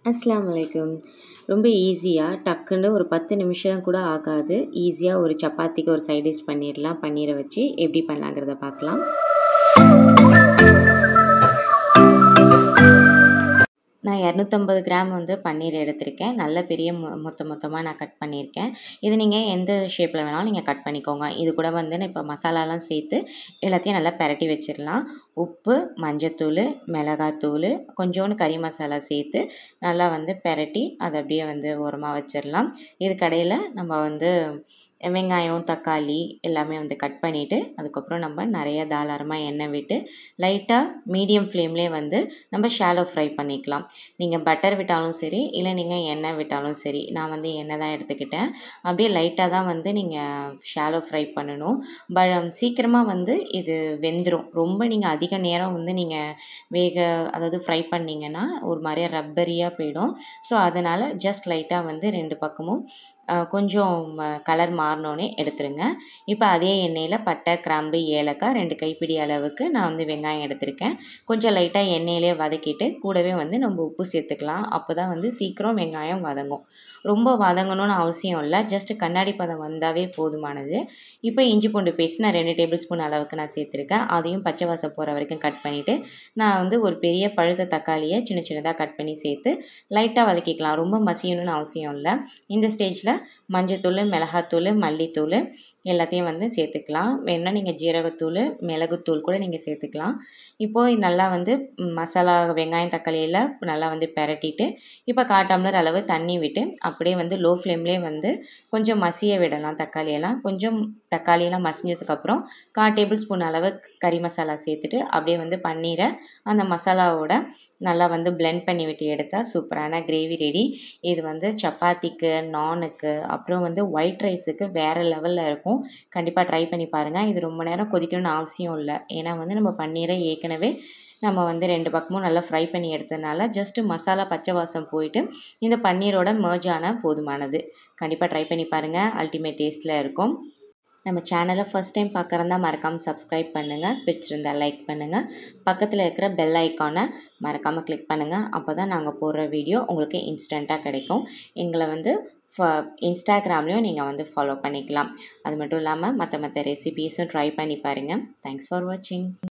அஸ்ஸலாமு அலைக்கும் ரொம்ப ஈஸியாக டக்குன்னு ஒரு பத்து நிமிஷம் கூட ஆகாது ஈஸியாக ஒரு சப்பாத்திக்கு ஒரு சைட் டிஷ் பண்ணிடலாம் பன்னீரை வச்சு எப்படி பண்ணலாங்கிறத பார்க்கலாம் நான் இரநூத்தம்பது கிராம் வந்து பன்னீர் எடுத்திருக்கேன் நல்ல பெரிய மொ மொத்த மொத்தமாக நான் கட் பண்ணியிருக்கேன் இது நீங்கள் எந்த ஷேப்பில் வேணாலும் நீங்கள் கட் பண்ணிக்கோங்க இது கூட வந்து நான் இப்போ மசாலாலாம் சேர்த்து எல்லாத்தையும் நல்லா பெரட்டி வச்சிடலாம் உப்பு மஞ்சத்தூள் மிளகாத்தூள் கொஞ்சோண்டு கறி மசாலா சேர்த்து நல்லா வந்து பெரட்டி அதை அப்படியே வந்து ஓரமாக வச்சிடலாம் இது கடையில் நம்ம வந்து வெங்காயம் தக்காளி எல்லாமே வந்து கட் பண்ணிவிட்டு அதுக்கப்புறம் நம்ம நிறைய தாராளமாக எண்ணெய் விட்டு லைட்டாக மீடியம் ஃப்ளேம்லேயே வந்து நம்ம ஷாலோ ஃப்ரை பண்ணிக்கலாம் நீங்கள் பட்டர் விட்டாலும் சரி இல்லை நீங்கள் எண்ணெய் விட்டாலும் சரி நான் வந்து எண்ணெய் தான் எடுத்துக்கிட்டேன் அப்படியே லைட்டாக தான் வந்து நீங்கள் ஷாலோ ஃப்ரை பண்ணணும் ப சீக்கிரமாக வந்து இது வெந்துடும் ரொம்ப நீங்கள் அதிக நேரம் வந்து நீங்கள் வேக அதாவது ஃப்ரை பண்ணிங்கன்னா ஒரு மாதிரியா ரப்பரியாக போயிடும் ஸோ அதனால் ஜஸ்ட் லைட்டாக வந்து ரெண்டு பக்கமும் கொஞ்சம் கலர் மாறினோன்னே எடுத்துருங்க இப்போ அதே எண்ணெயில் பட்டை கிராம்பு ஏலக்காய் ரெண்டு கைப்பிடி அளவுக்கு நான் வந்து வெங்காயம் எடுத்திருக்கேன் கொஞ்சம் லைட்டாக எண்ணெயிலே வதக்கிட்டு கூடவே வந்து நம்ம உப்பு சேர்த்துக்கலாம் அப்போ தான் வந்து சீக்கிரம் வெங்காயம் வதங்கும் ரொம்ப வதங்கணும்னு அவசியம் இல்லை ஜஸ்ட் கண்ணாடி பதம் வந்தாவே போதுமானது இப்போ இஞ்சி பூண்டு பேஸ்ட் நான் ரெண்டு டேபிள் ஸ்பூன் அளவுக்கு நான் சேர்த்துருக்கேன் அதையும் பச்சை வாசம் போகிற வரைக்கும் கட் பண்ணிவிட்டு நான் வந்து ஒரு பெரிய பழுத்த தக்காளியை சின்ன சின்னதாக கட் பண்ணி சேர்த்து லைட்டாக வதக்கிக்கலாம் ரொம்ப மசியணும்னு அவசியம் இல்லை இந்த ஸ்டேஜில் மஞ்சத்தூள் மிளகாத்தூள் மல்லித்தூள் எல்லாத்தையும் வந்து சேர்த்துக்கலாம் வேணுன்னா நீங்கள் ஜீரகத்தூள் மிளகுத்தூள் கூட நீங்கள் சேர்த்துக்கலாம் இப்போது நல்லா வந்து மசாலா வெங்காயம் தக்காளியில் நல்லா வந்து பெரட்டிட்டு இப்போ கால் டம்ளர் அளவு தண்ணி விட்டு அப்படியே வந்து லோ ஃப்ளேம்லேயே வந்து கொஞ்சம் மசிய விடலாம் தக்காளியெல்லாம் கொஞ்சம் தக்காளியெல்லாம் மசிஞ்சதுக்கப்புறம் கால் டேபிள் ஸ்பூன் அளவு கறி மசாலா சேர்த்துட்டு அப்படியே வந்து பன்னீரை அந்த மசாலாவோட நல்லா வந்து பிளெண்ட் பண்ணி விட்டு எடுத்தால் சூப்பரான கிரேவி ரெடி இது வந்து சப்பாத்திக்கு நானுக்கு அப்புறம் வந்து ஒயிட் ரைஸுக்கு வேறு லெவலில் இருக்கும் கண்டிப்பாக ட்ரை பண்ணி பாருங்கள் இது ரொம்ப நேரம் கொதிக்கணும்னு அவசியம் இல்லை ஏன்னா வந்து நம்ம பன்னீரை ஏற்கனவே நம்ம வந்து ரெண்டு பக்கமும் நல்லா ஃப்ரை பண்ணி எடுத்ததுனால ஜஸ்ட்டு மசாலா பச்சை வாசம் போயிட்டு இந்த பன்னீரோட merge ஆனால் போதுமானது கண்டிப்பாக ட்ரை பண்ணி பாருங்கள் அல்டிமேட் டேஸ்ட்டில் இருக்கும் நம்ம சேனலை ஃபஸ்ட் டைம் பார்க்குறதா மறக்காமல் சப்ஸ்கிரைப் பண்ணுங்கள் பிடிச்சிருந்தா லைக் பண்ணுங்கள் பக்கத்தில் இருக்கிற பெல் ஐக்கானை மறக்காமல் கிளிக் பண்ணுங்கள் அப்போ தான் நாங்கள் போடுற வீடியோ உங்களுக்கு இன்ஸ்டண்ட்டாக கிடைக்கும் எங்களை வந்து ஃப இன்ஸ்டாகிராம்லேயும் நீங்கள் வந்து ஃபாலோ பண்ணிக்கலாம் அது மட்டும் இல்லாமல் மற்ற மற்ற ரெசிபீஸும் ட்ரை பண்ணி பாருங்கள் தேங்க்ஸ் ஃபார் வாட்சிங்